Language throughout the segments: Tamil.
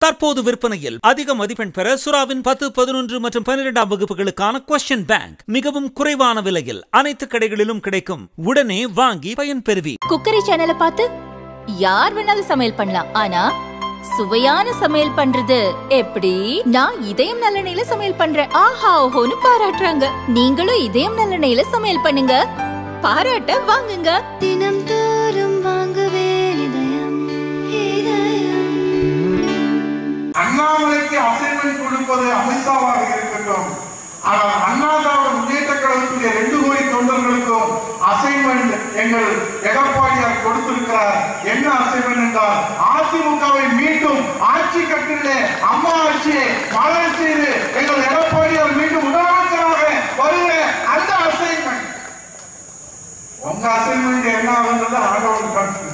தற்போது விற்பனையில் அதிக மதிப்பெண் பெற சுறாவின் பத்து பதினொன்று மற்றும் பன்னிரெண்டாம் வகுப்புகளுக்கான கொஸ்டின் பேங்க் மிகவும் குறைவான விலையில் அனைத்து கடைகளிலும் கிடைக்கும் உடனே வாங்கி பயன்பெறுவி குக்கரி சேனலை பார்த்து யார் வேணாலும் சமையல் பண்ணலாம் ஆனா சுவையான சமையல் பண்றது எப்படி நான் இதயம் நல்லெண்ணெயில சமையல் பண்றேன் ஆஹா ஓஹோன்னு பாராட்டுறாங்க நீங்களும் இதயம் நல்லெண்ணெயில சமையல் பண்ணுங்க பாராட்ட வாங்குங்க தினம் தோறும் வாங்குவே இதயம் இதயம் அண்ணாமலைக்கு அசைன்மெண்ட் கொடுப்பது அமித்ஷாவாக இருக்கட்டும் ஆனால் அண்ணா திராவிட முன்னேற்ற கழகத்துடைய ரெண்டு கோடி தொண்டர்களுக்கும் அசைன்மெண்ட் எங்கள் எடப்பாடியார் கொடுத்திருக்கிறார் என்ன அசைன்மெண்ட் என்றால் அதிமுகவை மீண்டும் ஆட்சி கட்டிலே அம்மா ஆட்சியை மலர் செய்து எங்கள் எடப்பாடியார் மீண்டும் முதலமைச்சராக வருகிற அந்த அசைன்மெண்ட் உங்க அசைன்மெண்ட் என்ன ஆகுன்றது ஆண்டவன் கருத்து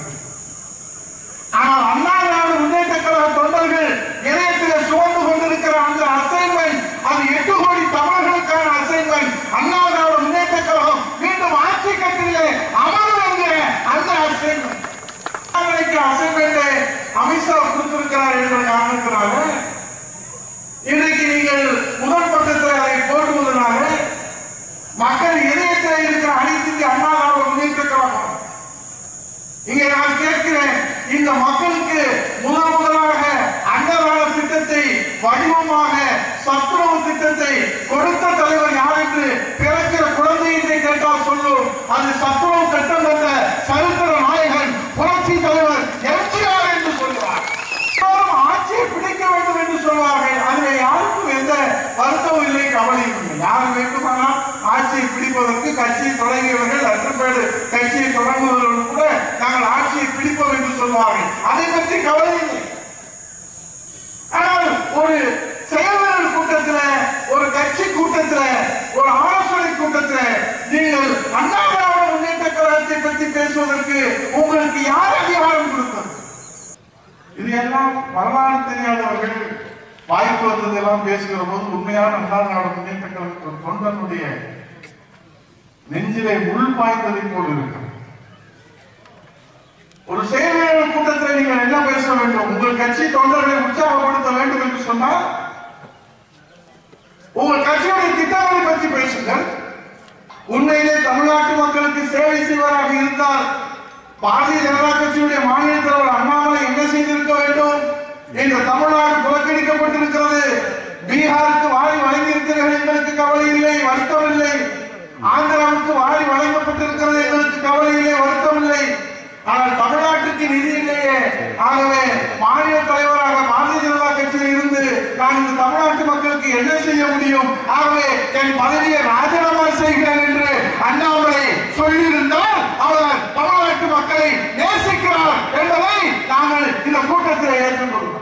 ஆனால் அண்ணா திராவிட முன்னேற்ற கழக தொண்டர்கள் இணையத்தில் சுமந்து கொண்டிருக்கிற அந்த அசைன்மெண்ட் அது எட்டு கோடி தமிழர்களுக்கான அசைன்மெண்ட் அண்ணா திராவிட முன்னேற்ற கழகம் மீண்டும் ஆட்சி கட்டிலே அமரும் என்கிற அந்த அசைன்மெண்ட் அசைன்மெண்ட் அமித்ஷா கொடுத்திருக்கிறார் என்ற காரணத்தினால இன்றைக்கு நீங்கள் முதல் பக்கத்தில் அதை போடுவதனால மக்கள் இதயத்தில் இருக்கிற அனைத்து இந்திய அண்ணா திராவிட முன்னேற்ற கழகம் இங்கே நான் கேட்கிறேன் இந்த மக்களுக்கு முதல் முதலாக அன்னதான திட்டத்தை வடிவமாக சத்துணவு திட்டத்தை கொடுத்த தலைவர் யார் என்று பிறக்கிற குழந்தையை கேட்டால் சொல்லும் அது சத்துணவு திட்டம் என்ற சரித்திர நாயகன் புரட்சி தலைவர் எம்ஜிஆர் என்று சொல்லுவார் எல்லோரும் ஆட்சியை பிடிக்க வேண்டும் என்று சொல்வார்கள் அதில் யாருக்கும் எந்த வருத்தமும் இல்லை கவலையும் இல்லை யார் வேண்டுமானால் ஆட்சியை பிடிப்பதற்கு கட்சியை தொடங்கியவர்கள் லட்ச பேர் கட்சியை தொடங்குவதற்கு கூட நாங்கள் ஆட்சியை பிடிப்போம் என்று சொல்வார்கள் அதை பற்றி கவலை இல்லை ஆனால் ஒரு செயல்வீரர் கூட்டத்தில் ஒரு கட்சி கூட்டத்தில் ஒரு ஆலோசனை கூட்டத்தில் நீங்கள் அண்ணா திராவிட முன்னேற்ற கழகத்தை பற்றி பேசுவதற்கு உங்களுக்கு யார் அதிகாரம் கொடுத்தது இது எல்லாம் வரலாறு தெரியாதவர்கள் வாய்ப்பு வந்ததெல்லாம் பேசுகிற போது உண்மையான அண்ணா திராவிட முன்னேற்ற கழக தொண்டனுடைய நெஞ்சிலே முள் பாய்ந்ததை போல் இருக்கிறது ஒரு செயல்வீரர் கூட்டத்தில் நீங்கள் என்ன பேச வேண்டும் உங்கள் கட்சி தொண்டர்களை உற்சாகப்படுத்த வேண்டும் என்று சொன்னால் உங்கள் கட்சியுடைய திட்டங்களை பற்றி பேசுங்கள் உண்மையிலே தமிழ்நாட்டு மக்களுக்கு சேவை செய்வராக இருந்தால் பாரதிய ஜனதா கட்சியுடைய மாநில தலைவர் அண்ணாமலை என்ன செய்திருக்க வேண்டும் இந்த தமிழ்நாடு புறக்கணிக்கப்பட்டிருக்கிறது பீகாருக்கு வாரி வழங்கியிருக்கிறீர்கள் எங்களுக்கு கவலை இல்லை வருத்தம் இல்லை ஆந்திராவுக்கு வாரி வழங்கப்பட்டிருக்கிறது எங்களுக்கு கவலை இல்லை வருத்தம் இல்லை ஆனால் தமிழ்நாட்டுக்கு நிதி இல்லையே ஆகவே மாநில தலைவராக பாரதிய ஜனதா கட்சியில் இருந்து நான் இந்த தமிழ்நாட்டு மக்களுக்கு என்ன செய்ய முடியும் ஆகவே என் பதவியை ராஜினாமா செய்கிறேன் என்று அண்ணாமலை சொல்லியிருந்தால் அவர் தமிழ்நாட்டு மக்களை நேசிக்கிறார் என்பதை நாங்கள் இந்த கூட்டத்தில் ஏற்றுக்கொள்கிறோம்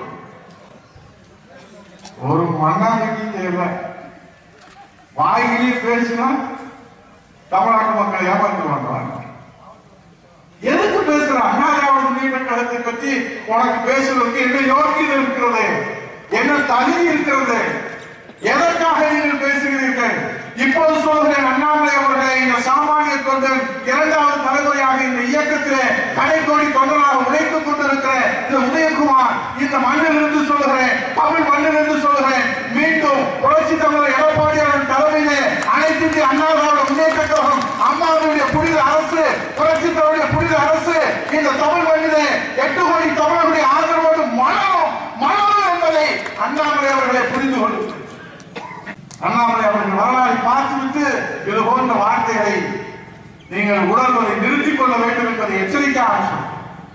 ஒரு மண்ணாங்கட்டி தேவை வாயிலே பேசினா தமிழ்நாட்டு மக்களை ஏமாற்றுவாங்க எதுக்கு பேசுற அண்ணா திராவிட முன்னேற்ற கழகத்தை பற்றி உனக்கு பேசுவதற்கு என்ன யோக்கியதை இருக்கிறது என்ன தகுதி இருக்கிறது எதற்காக நீங்கள் பேசுகிறீர்கள் இப்போது சொல்கிறேன் அண்ணாமலை அவர்களை இந்த சாமானிய தொண்டன் இரண்டாவது தலைமுறையாக இந்த இயக்கத்திலே கடைக்கோடி தொண்டராக உழைத்துக் கொண்டிருக்கிற இந்த உதயகுமார் இந்த மண்ணில் இருந்து சொல்லுகிறேன் தமிழ் மண்ணில் இருந்து சொல்லுகிறேன் மீண்டும் புரட்சி தமிழர் எடப்பாடியாரின் தலைமையிலே அனைத்து இந்திய அண்ணா திராவிட முன்னேற்ற கழகம் அம்மாவுடைய புனித அரசு புரட்சி தமிழுடைய புனித அரசு இந்த தமிழ் மண்ணிலே எட்டு கோடி தமிழர்களுடைய ஆதரவோடு மலரும் மலரும் என்பதை அண்ணாமலை அவர்களை புரிந்து கொள்ளுங்கள் அண்ணாமலை அவர்கள் வரலாறை பார்த்துவிட்டு இது போன்ற வார்த்தைகளை நீங்கள் உணர்வதை நிறுத்திக் கொள்ள வேண்டும் என்பதை எச்சரிக்கையாக சொல்றேன்.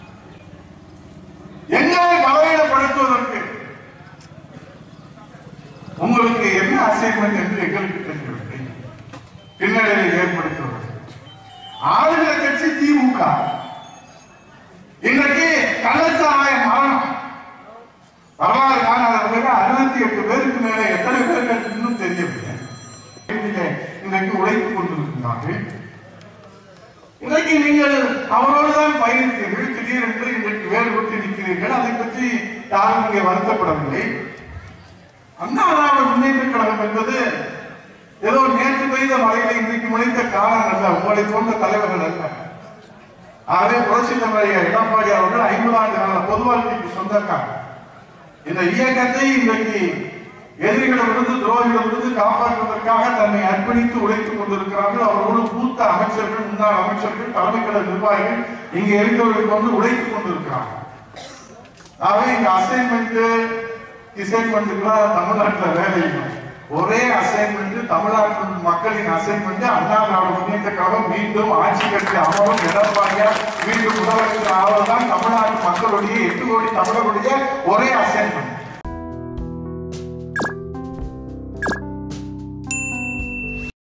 எங்களை பலவீனப்படுத்துவதற்கு உங்களுக்கு என்ன அசைன்மெண்ட் என்று எங்களுக்கு தெரியவில்லை பின்னடைவை ஏற்படுத்துவது ஆளுகிற கட்சி திமுக இன்றைக்கு கள்ளச்சாராய மரணம் வரலாறு காணாதவங்க அறுபத்தி எட்டு பேருக்கு மேல எத்தனை பேருக்கு இன்னும் தெரியவில்லை வீட்டிலே இன்றைக்கு உழைத்துக் கொண்டிருக்கிறார்கள் இன்றைக்கு நீங்கள் அவரோடு தான் பயணித்தீர்கள் திடீரென்று இன்றைக்கு வேறுபட்டு நிற்கிறீர்கள் அதை பற்றி யாரும் இங்கே வருத்தப்படவில்லை அண்ணா திராவிட முன்னேற்ற கழகம் என்பது ஏதோ நேற்று பெய்த மழையில இன்றைக்கு முளைத்த காலம் அல்ல உங்களை போன்ற தலைவர்கள் அல்ல ஆகவே புரட்சி தமிழைய எடப்பாடி அவர்கள் ஐம்பது ஆண்டு கால பொது வாழ்க்கைக்கு சொந்தக்காரர் இந்த இயக்கத்தை இன்றைக்கு எதிரிகளிலிருந்து துரோகிகளிலிருந்து காப்பாற்றுவதற்காக தன்னை அர்ப்பணித்து உழைத்துக் கொண்டிருக்கிறார்கள் அவரோடு மூத்த அமைச்சர்கள் முன்னாள் அமைச்சர்கள் தலைமை கழக நிர்வாகிகள் இங்க இருந்தவர்களுக்கு வந்து உழைத்துக் கொண்டிருக்கிறார்கள் ஆகவே இங்க அசைன்மெண்ட் அசைன்மெண்ட்டுக்குலாம் தமிழ்நாட்டுல வேலை இல்லை ஒரே அசைன்மெண்ட் தமிழ்நாட்டு மக்களின் அசைன்மெண்ட் அண்ணா திராவிட முன்னேற்ற கழகம் மீண்டும் ஆட்சி கட்சி அமரும் எடப்பாடியா மீண்டும் முதலமைச்சர் ஆவதுதான் தமிழ்நாட்டு மக்களுடைய எட்டு கோடி தமிழர்களுடைய ஒரே அசைன்மெண்ட்